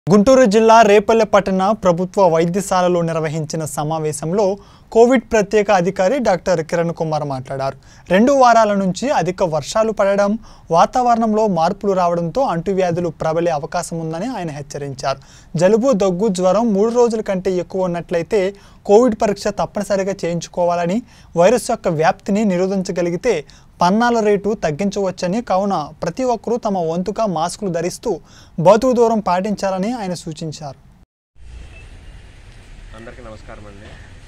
గుంటూరు జిల్లా రేపల్లె పట్టణ ప్రభుత్వ వైద్యశాలలో నిర్వహించిన సమావేశంలో కోవిడ్ ప్రత్యేక అధికారి డాక్టర్ కిరణ్ కుమార్ మాట్లాడారు రెండు వారాల నుంచి అధిక వర్షాలు పడడం వాతావరణంలో మార్పులు రావడంతో అంటువ్యాధులు ప్రబలే అవకాశం ఉందని ఆయన హెచ్చరించారు జలుబు దగ్గు జ్వరం మూడు రోజుల కంటే ఎక్కువ ఉన్నట్లయితే కోవిడ్ పరీక్ష తప్పనిసరిగా చేయించుకోవాలని వైరస్ యొక్క వ్యాప్తిని నిరోధించగలిగితే పన్నాల రేటు తగ్గించవచ్చని కావున ప్రతి ఒక్కరూ తమ వంతుగా మాస్కులు ధరిస్తూ భౌతిక దూరం పాటించాలని ఆయన సూచించారు అందరికీ నమస్కారం అండి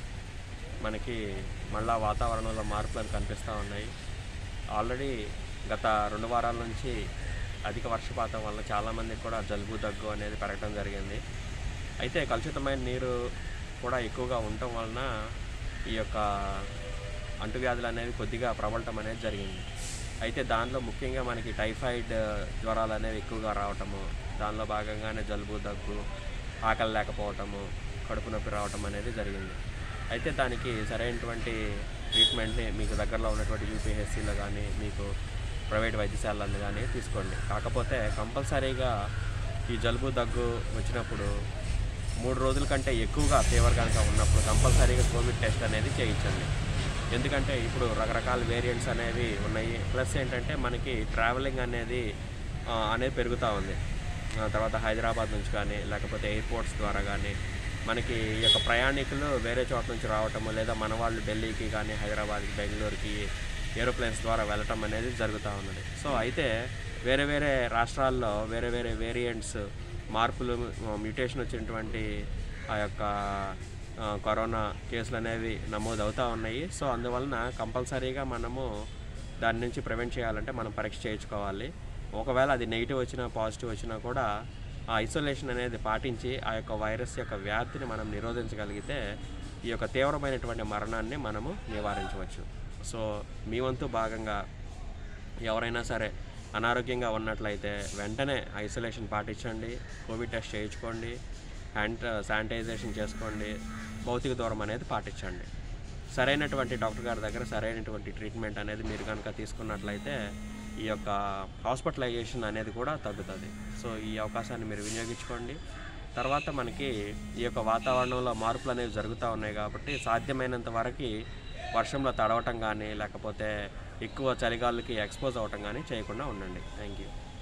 మనకి మళ్ళా వాతావరణంలో మార్పులు కనిపిస్తూ ఉన్నాయి ఆల్రెడీ గత రెండు వారాల నుంచి అధిక వర్షపాతం వల్ల చాలామందికి కూడా జలుబు దగ్గు అనేది పెరగడం జరిగింది అయితే కలుషితమైన నీరు కూడా ఎక్కువగా ఉండటం వలన ఈ యొక్క అంటువ్యాధులు అనేవి కొద్దిగా ప్రబలటం అనేది జరిగింది అయితే దానిలో ముఖ్యంగా మనకి టైఫాయిడ్ జ్వరాలు అనేవి ఎక్కువగా రావటము దానిలో భాగంగానే జలుబు దగ్గు ఆకలి లేకపోవటము కడుపు నొప్పి రావటం అనేది జరిగింది అయితే దానికి సరైనటువంటి ట్రీట్మెంట్ని మీకు దగ్గరలో ఉన్నటువంటి యూపీహెచ్సిలో కానీ మీకు ప్రైవేట్ వైద్యశాలలో కానీ తీసుకోండి కాకపోతే కంపల్సరీగా ఈ జలుబు దగ్గు వచ్చినప్పుడు మూడు రోజుల కంటే ఎక్కువగా ఫీవర్ కనుక ఉన్నప్పుడు కంపల్సరీగా కోవిడ్ టెస్ట్ అనేది చేయించండి ఎందుకంటే ఇప్పుడు రకరకాల వేరియంట్స్ అనేవి ఉన్నాయి ప్లస్ ఏంటంటే మనకి ట్రావెలింగ్ అనేది ఆ, అనేది పెరుగుతూ ఉంది ఆ తర్వాత హైదరాబాద్ నుంచి కానీ లేకపోతే ఎయిర్పోర్ట్స్ ద్వారా కానీ మనకి ఈ యొక్క ప్రయాణికులు వేరే చోట నుంచి రావటము లేదా మన వాళ్ళు ఢిల్లీకి కానీ హైదరాబాద్కి బెంగళూరుకి ఏరోప్లేన్స్ ద్వారా వెళ్ళటం అనేది జరుగుతూ ఉన్నది సో అయితే వేరే వేరే రాష్ట్రాల్లో వేరే వేరే వేరియంట్స్ మార్పులు మ్యూటేషన్ వచ్చినటువంటి ఆ యొక్క ఆ, కరోనా కేసులు అనేవి నమోదు అవుతూ ఉన్నాయి సో అందువలన కంపల్సరీగా మనము దాని నుంచి ప్రివెంట్ చేయాలంటే మనం పరీక్ష చేయించుకోవాలి ఒకవేళ అది నెగిటివ్ వచ్చినా పాజిటివ్ వచ్చినా కూడా ఆ ఐసోలేషన్ అనేది పాటించి ఆ యొక్క వైరస్ యొక్క వ్యాప్తిని మనం నిరోధించగలిగితే ఈ యొక్క తీవ్రమైనటువంటి మరణాన్ని మనము నివారించవచ్చు సో మీ వంతు భాగంగా ఎవరైనా సరే అనారోగ్యంగా ఉన్నట్లయితే వెంటనే ఐసోలేషన్ పాటించండి కోవిడ్ టెస్ట్ చేయించుకోండి హ్యాండ్ శానిటైజేషన్ చేసుకోండి భౌతిక దూరం అనేది పాటించండి సరైనటువంటి డాక్టర్ గారి దగ్గర సరైనటువంటి ట్రీట్మెంట్ అనేది మీరు కనుక తీసుకున్నట్లయితే ఈ యొక్క హాస్పిటలైజేషన్ అనేది కూడా తగ్గుతుంది సో ఈ అవకాశాన్ని మీరు వినియోగించుకోండి తర్వాత మనకి ఈ యొక్క వాతావరణంలో మార్పులు అనేవి జరుగుతూ ఉన్నాయి కాబట్టి సాధ్యమైనంత వరకు వర్షంలో తడవటం కానీ లేకపోతే ఎక్కువ చలిగాలులకి ఎక్స్పోజ్ అవ్వటం కానీ చేయకుండా ఉండండి థ్యాంక్ యూ